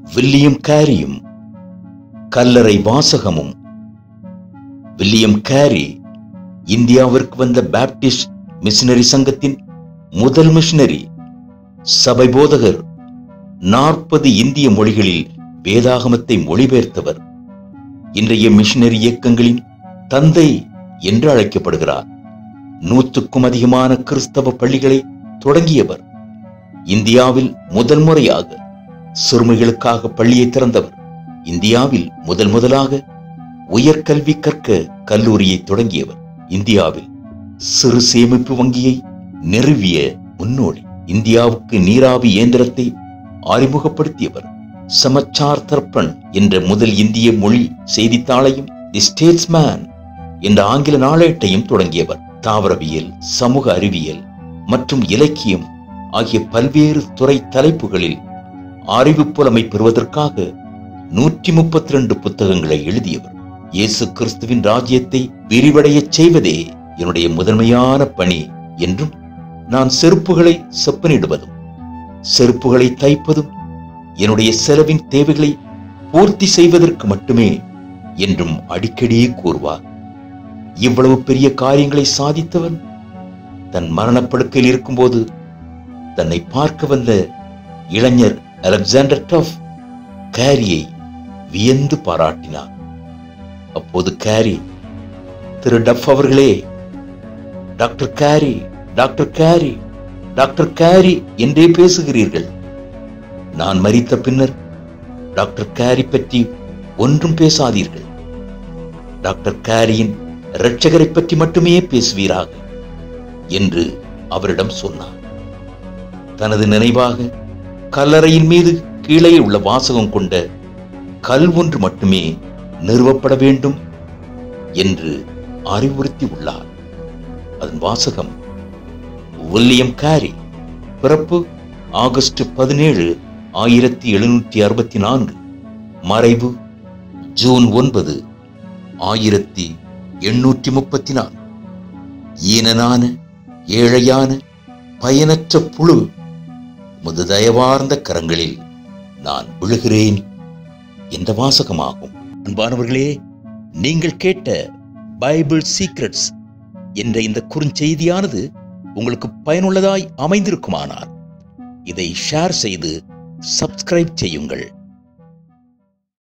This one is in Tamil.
வில்லியம் கேரியும் கல்லறை வாசகமும் வில்லியம் கேரி இந்தியாவிற்கு வந்த பாப்டிஸ்ட் மிஷனரி சங்கத்தின் முதல் மிஷனரி சபை போதகர் நாற்பது இந்திய மொழிகளில் வேதாகமத்தை மொழிபெயர்த்தவர் இன்றைய மிஷனரி இயக்கங்களின் தந்தை என்று அழைக்கப்படுகிறார் நூற்றுக்கும் அதிகமான கிறிஸ்தவ பள்ளிகளை தொடங்கியவர் இந்தியாவில் முதல் முறையாக சிறுமிகளுக்காக பள்ளியை திறந்தவர் இந்தியாவில் முதல் முதலாக உயர்கல்வி கற்க கல்லூரியை தொடங்கியவர் இந்தியாவில் சிறு சேமிப்பு வங்கியை நிறுவிய முன்னோடி இந்தியாவுக்கு நீராவி இயந்திரத்தை அறிமுகப்படுத்தியவர் சமச்சார் தர்ப்பண் என்ற முதல் இந்திய மொழி செய்தித்தாளையும் தி ஸ்டேட்ஸ்மேன் என்ற ஆங்கில நாளேட்டையும் தொடங்கியவர் தாவரவியல் சமூக அறிவியல் மற்றும் இலக்கியம் ஆகிய பல்வேறு துறை தலைப்புகளில் அறிவு புலமை பெறுவதற்காக நூற்றி முப்பத்தி ரெண்டு புத்தகங்களை எழுதியவர் இயேசு கிறிஸ்துவின் ராஜ்யத்தை விரிவடையச் செய்வதே என்னுடைய முதன்மையான பணி என்றும் நான் செருப்புகளை செப்பனிடுவதும் செருப்புகளை தைப்பதும் என்னுடைய செலவின் தேவைகளை பூர்த்தி செய்வதற்கு மட்டுமே என்றும் அடிக்கடி கூறுவார் இவ்வளவு பெரிய காரியங்களை சாதித்தவன் தன் மரணப்படுக்கையில் இருக்கும்போது தன்னை பார்க்க வந்த இளைஞர் அலெக்சாண்டர் டஃப் கேரியை வியந்து பாராட்டினார் அப்போது கேரி திரு டஃப் அவர்களே doctor Carey doctor Carey doctor Carey என்றே பேசுகிறீர்கள் நான் மரித்த பின்னர் டாக்டர் கேரி பற்றி ஒன்றும் பேசாதீர்கள் டாக்டர் கேரியின் இரட்சகரை பற்றி மட்டுமே பேசுவீராக என்று அவரிடம் சொன்னார் தனது நினைவாக கல்லறையின் மீது கீழே உள்ள வாசகம் கொண்ட கல் ஒன்று மட்டுமே நிறுவப்பட வேண்டும் என்று அறிவுறுத்தி உள்ளார் அதன் வாசகம் வில்லியம் கேரி பிறப்பு ஆகஸ்ட் பதினேழு ஆயிரத்தி எழுநூற்றி அறுபத்தி நான்கு மறைவு ஜூன் ஒன்பது ஆயிரத்தி எண்ணூற்றி முப்பத்தி நான்கு ஈனனான ஏழையான பயனற்ற புழு முது தயவார்ந்த கரங்களில் நான் விழுகிறேன் என்ற வாசகமாகும் அன்பானவர்களே நீங்கள் கேட்ட பைபிள் சீக்ரெட்ஸ் என்ற இந்த குறுஞ்செய்தியானது உங்களுக்கு பயனுள்ளதாய் அமைந்திருக்குமானால் இதை ஷேர் செய்து சப்ஸ்கிரைப் செய்யுங்கள்